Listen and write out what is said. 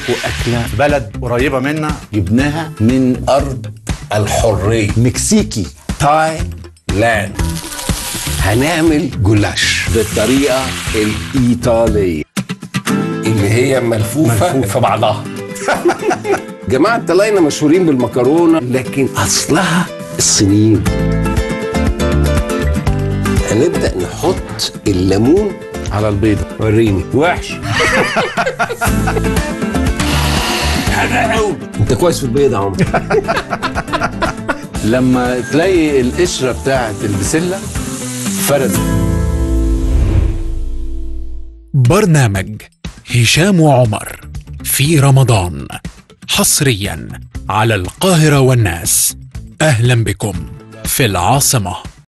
لكم اكله في بلد قريبه منا جبناها من أرض الحرية مكسيكي تاي لاند هنعمل جلاش بالطريقة الإيطالية اللي هي ملفوفة, ملفوفة. في بعضها جماعة الطلاينة مشهورين بالمكرونة لكن أصلها الصينيين هنبدأ نحط الليمون على البيضه وريني وحش حلو قوي انت كويس في البيض يا عمر لما تلاقي القشره بتاعت البسله فرد برنامج هشام وعمر في رمضان حصريا على القاهرة والناس أهلا بكم في العاصمة